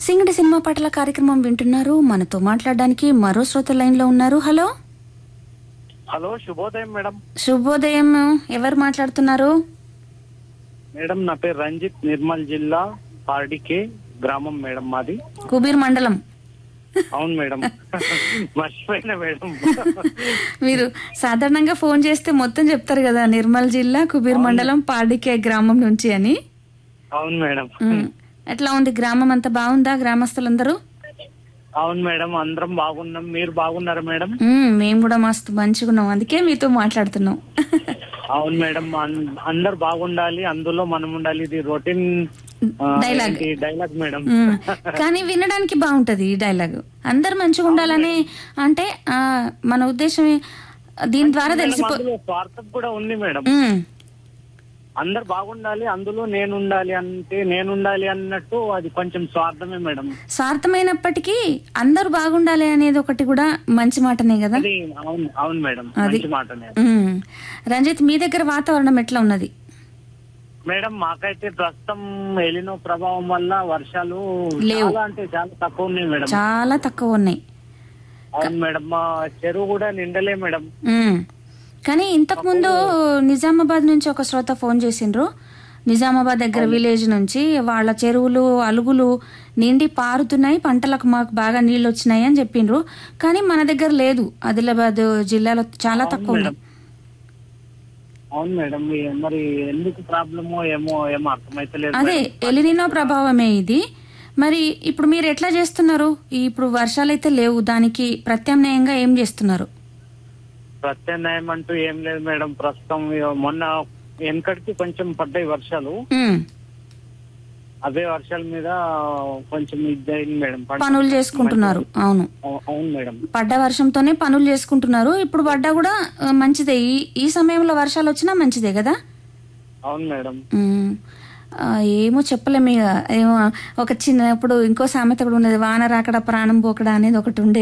సింగడి cinema పాటల కార్యక్రమం వింటున్నారు మనతో మాట్లాడడానికి మరో శ్రోత లైన్ లో ఉన్నారు హలో హలో శుభోదయం మేడం శుభోదయం ఎవరు మాట్లాడుతున్నారు మేడం నా పేరు రంజిత్ నిర్మల్ జిల్లా పార్డికే గ్రామం మేడం మాది కుబీర్ మండలం అవును మేడం మర్చిపోయిన మేడం మీరు సాధారణంగా ఫోన్ చేస్తే మొత్తం చెప్తారు కదా నిర్మల్ జిల్లా కుబీర్ మండలం పాడికే గ్రామం నుంచి అని అవును మేడం ఉమ్. ఎట్లా ఉంది గ్రామం అంతా బాగుందా గ్రామస్తులందరూ అవును మేడం అందరం బాగున్నాం మీరు బాగున్నారా మేడం ఉమ్, మేము కూడా మస్తు మంచిగా ఉన్నాం అందుకే మీతో మాట్లాడుతున్నాం అవును మేడం అన్- అందరు బాగుండాలి అందులో మనం ఉండాలి ఇది రొటీన్ డైలాగ్. డైలాగ్ మేడం ఉమ్, కానీ వినడానికి బాగుంటది ఈ డైలాగ్ అందరు మంచిగా ఉండాలని అంటే ఆ, మన ఉద్దేశం ఏ- దీని ద్వారా మేడం, తెలిసిపో అందులో స్వార్థం కూడా ఉంది మేడం ఉమ్, అందరు బాగుండాలి అందులో నేను ఉండాలి అంటే నేను ఉండాలి అన్నట్టు అది కొంచెం స్వార్థమే మేడం స్వార్థమైనప్పటికీ అందరూ బాగుండాలి అనేది ఒకటి కూడా మంచి మాటనే కదా అది అవును అవును మేడం అది- మంచి మాటనే ఉమ్. రంజిత్ మీ దగ్గర వాతావరణం ఎట్లా ఉన్నది మేడం మాకైతే ప్రస్తుతం ఎలినో ప్రభావం వల్ల వర్షాలు లేవు. చాలా అంటే చాలా తక్కువ ఉన్నాయి మేడం చాలా తక్కువ ఉన్నాయి అవును మేడం మా చెరువు కూడా నిండలే మేడం ఉమ్. కానీ ఇంతకు ముందు నిజామాబాద్ నుంచి ఒక శ్రోత ఫోన్ చేసిండ్రు నిజామాబాద్ దగ్గర విలేజ్ నుంచి వాళ్ళ చెరువులు అలుగులు నిండి పారుతున్నాయి పంటలకు మాకు బాగా నీళ్లు వచ్చినాయి అని చెప్పిండ్రు కానీ మన దగ్గర లేదు ఆదిలాబాద్ జిల్లాలో చాలా తక్కువ ఉన్నాయి అవును మేడం ఈ మరి ఎందుకు ప్రాబ్లమో ఏమో ఏమో అర్థమైతలేదు అదే ఎలినినో ప్రభావమే ఇది మరి ఇప్పుడు మీరు ఎట్లా చేస్తున్నారు ఈ ఇప్పుడు వర్షాలైతే లేవు దానికి ప్రత్యామ్నాయంగా ఏం చేస్తున్నారు ప్రత్యామ్నాయం అంటూ ఏం లేదు మేడం ప్రస్తుతం ఇగ మొన్న వెనకటికి కొంచెం పడ్డాయి వర్షాలు ఉమ్. అవే వర్షాల మీద కొంచెం ఇది అయింది మేడం పంట. పనులు చేసుకుంటున్నారు అవును అవు- అవును మేడం పడ్డ వర్షంతోనే పనులు చేసుకుంటున్నారు ఇప్పుడు పడ్డా కూడా ఆ, మంచిదే ఈ ఈ సమయంలో వర్షాలు వచ్చినా మంచిదే కదా అవును మేడం ఉమ్. ఆ, ఏమో చెప్పలేము ఇక ఏమో ఒక చిన్నప్పుడు ఇంకో సామెత కూడా ఉన్నది వాన రాకడ ప్రాణం పోకడా అనేది ఒకటి ఉండే